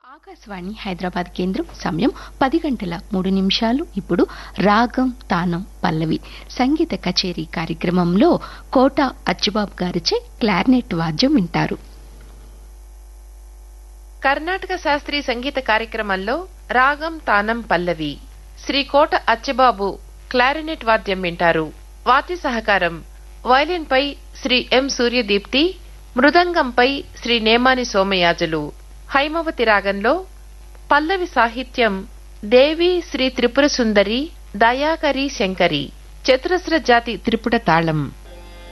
ఆకాశవాణి హైదరాబాద్ కేంద్రం సమయం పది గంటల మూడు నిమిషాలు ఇప్పుడు రాగం తానం పల్లవి సంగీత కచేరీ కార్యక్రమంలో కోట అచ్చుబాబు గారిచే క్లారినెట్ వాద్యం వింటారు కర్ణాటక శాస్త్రీయ సంగీత కార్యక్రమంలో రాగం తానం పల్లవి శ్రీ కోట అచ్చబాబు క్లారినెట్ వాద్యం వింటారు వాద్య సహకారం వయలిన్ పై శ్రీ ఎం సూర్యదీప్తి మృదంగంపై శ్రీ నేమాని సోమయాజులు హైమవతి రాగంలో పల్లవి సాహిత్యం దేవి శ్రీ త్రిపుర సుందరి దయాకరి శంకరి చతురస్ర జాతి త్రిపుట తాళం